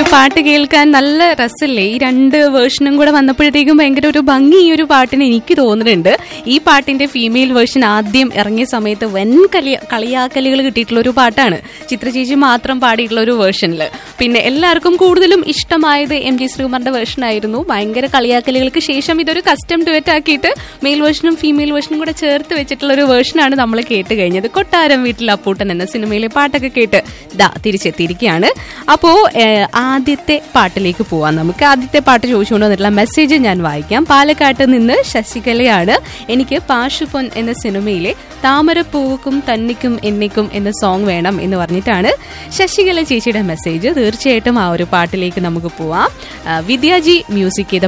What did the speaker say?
പാട്ട് കേൾക്കാൻ നല്ല രസല്ലേ ഈ രണ്ട് വേർഷനും കൂടെ വന്നപ്പോഴത്തേക്കും ഭയങ്കര ഒരു ഭംഗി ഈ ഒരു പാട്ടിന് എനിക്ക് തോന്നുന്നുണ്ട് ഈ പാട്ടിന്റെ ഫീമെയിൽ വേർഷൻ ആദ്യം ഇറങ്ങിയ സമയത്ത് വൻ കളി കളിയാക്കലുകൾ കിട്ടിയിട്ടുള്ള ഒരു പാട്ടാണ് ചിത്രചേച്ചി മാത്രം പാടിയിട്ടുള്ള ഒരു വേർഷനിൽ പിന്നെ എല്ലാവർക്കും കൂടുതലും ഇഷ്ടമായത് എം ജി ശ്രീകുമാറിന്റെ വേർഷൻ ആയിരുന്നു ഭയങ്കര കളിയാക്കലുകൾക്ക് ശേഷം ഇതൊരു കസ്റ്റം ഡുവറ്റ് ആക്കിയിട്ട് മെയിൽ വേർഷനും ഫീമെയിൽ വേർഷനും കൂടെ ചേർത്ത് വെച്ചിട്ടുള്ള ഒരു വേർഷനാണ് നമ്മൾ കേട്ട് കഴിഞ്ഞത് കൊട്ടാരം വീട്ടിൽ അപ്പൂട്ടൻ എന്ന സിനിമയിലെ പാട്ടൊക്കെ കേട്ട് ദാ തിരിച്ചെത്തിയിരിക്കുകയാണ് അപ്പോ ഏഹ്, ആദ്യത്തെ പാട്ടിലേക്ക് പോവാം നമുക്ക് ആദ്യത്തെ പാട്ട് ചോദിച്ചുകൊണ്ട് വന്നിട്ടുള്ള മെസ്സേജ് ഞാൻ വായിക്കാം പാലക്കാട്ട് നിന്ന് ശശികലയാണ് എനിക്ക് പാഷുപൊൻ എന്ന സിനിമയിലെ താമരപ്പൂവുക്കും തന്നിക്കും എന്നിക്കും എന്ന സോങ് വേണം എന്ന് പറഞ്ഞിട്ടാണ് ശശികല ചേച്ചിയുടെ മെസ്സേജ് തീർച്ചയായിട്ടും ആ ഒരു പാട്ടിലേക്ക് നമുക്ക് പോവാം ആ, വിദ്യാജി മ്യൂസിക് ചെയ്ത